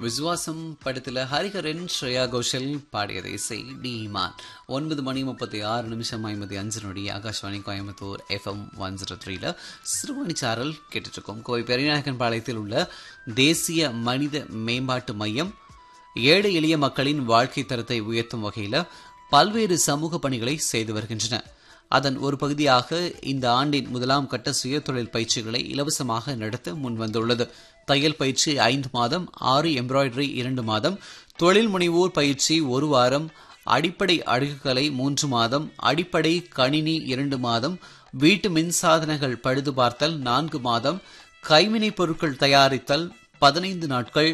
விசுவாசம் படத்தில் ஹரிஹரன் ஸ்ரேயா கோஷல் பாடியதை இசை டி இமான் ஒன்பது மணி முப்பத்தி ஆறு நிமிஷம் ஐம்பத்தி அஞ்சு நொடி Akashvani Coimbatore FM one zero த்ரீல சிறுவணி சாரல் கேட்டுட்ருக்கோம் கோவை பெரியநாயக்கன் பாளையத்தில் உள்ள தேசிய மனித மேம்பாட்டு மையம் ஏழை எளிய மக்களின் வாழ்க்கை தரத்தை உயர்த்தும் வகையில் பல்வேறு சமூக பணிகளை செய்து வருகின்றன அதன் ஒரு பகுதியாக இந்த ஆண்டின் முதலாம் கட்ட சுயதொழில் பயிற்சிகளை இலவசமாக நடத்த முன்வந்துள்ளது தையல் பயிற்சி ஐந்து மாதம் ஆறு எம்ப்ராய்டரி இரண்டு மாதம் தொழில் முனைவோர் பயிற்சி ஒரு வாரம் அடிப்படை அழகுக்கலை மூன்று மாதம் அடிப்படை கணினி இரண்டு மாதம் வீட்டு மின்சாதனங்கள் பழுது பார்த்தல் நான்கு மாதம் கைவினைப் பொருட்கள் தயாரித்தல் பதினைந்து நாட்கள்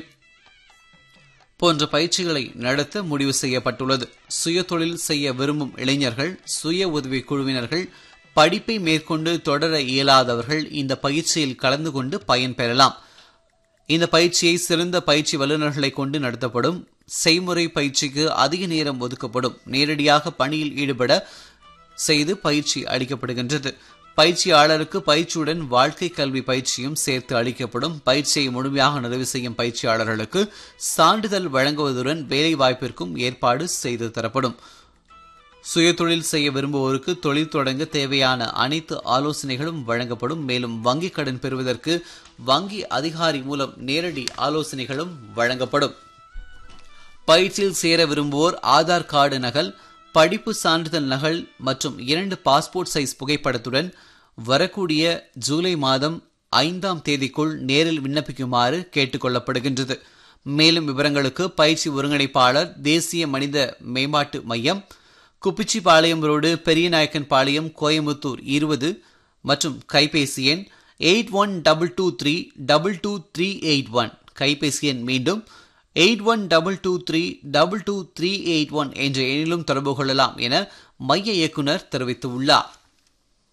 போன்ற பயிற்சிகளை நடத்த முடிவு செய்யப்பட்டுள்ளது சுயதொழில் செய்ய விரும்பும் இளைஞர்கள் சுய உதவி குழுவினர்கள் படிப்பை மேற்கொண்டு தொடர இயலாதவர்கள் இந்த பயிற்சியில் கலந்து கொண்டு பயன்பெறலாம் இந்த பயிற்சியை சிறந்த பயிற்சி வல்லுநர்களை கொண்டு நடத்தப்படும் செய்முறை பயிற்சிக்கு அதிக நேரம் ஒதுக்கப்படும் நேரடியாக பணியில் ஈடுபட செய்து பயிற்சி அளிக்கப்படுகின்றது பயிற்சியாளருக்கு பயிற்சியுடன் வாழ்க்கை கல்வி பயிற்சியும் சேர்த்து அளிக்கப்படும் பயிற்சியை முழுமையாக நிறைவு செய்யும் பயிற்சியாளர்களுக்கு சான்றிதழ் வழங்குவதுடன் வேலை வாய்ப்பிற்கும் ஏற்பாடு செய்து தரப்படும் சுயதொழில் செய்ய விரும்புவோருக்கு தொழில் தொடங்க தேவையான அனைத்து ஆலோசனைகளும் வழங்கப்படும் மேலும் வங்கிக் கடன் பெறுவதற்கு வங்கி அதிகாரி மூலம் நேரடி ஆலோசனைகளும் வழங்கப்படும் பயிற்சியில் சேர விரும்புவோர் ஆதார் கார்டு நகல் படிப்பு சான்றிதழ் நகல் மற்றும் இரண்டு பாஸ்போர்ட் சைஸ் புகைப்படத்துடன் வரக்கூடிய ஜூலை மாதம் ஐந்தாம் தேதிக்குள் நேரில் விண்ணப்பிக்குமாறு கேட்டுக்கொள்ளப்படுகின்றது மேலும் விவரங்களுக்கு பயிற்சி ஒருங்கிணைப்பாளர் தேசிய மனித மேம்பாட்டு மையம் குப்பிச்சிபாளையம் ரோடு பெரியநாயக்கன் பாளையம் கோயம்புத்தூர் இருபது மற்றும் கைபேசி எண் eight one double two three double two three eight one கைபேசி எண் மீண்டும் eight one double two three double two three eight one என்ற எண்ணிலும் தொடர்பு கொள்ளலாம் என மைய இயக்குனர் தெரிவித்துள்ளார்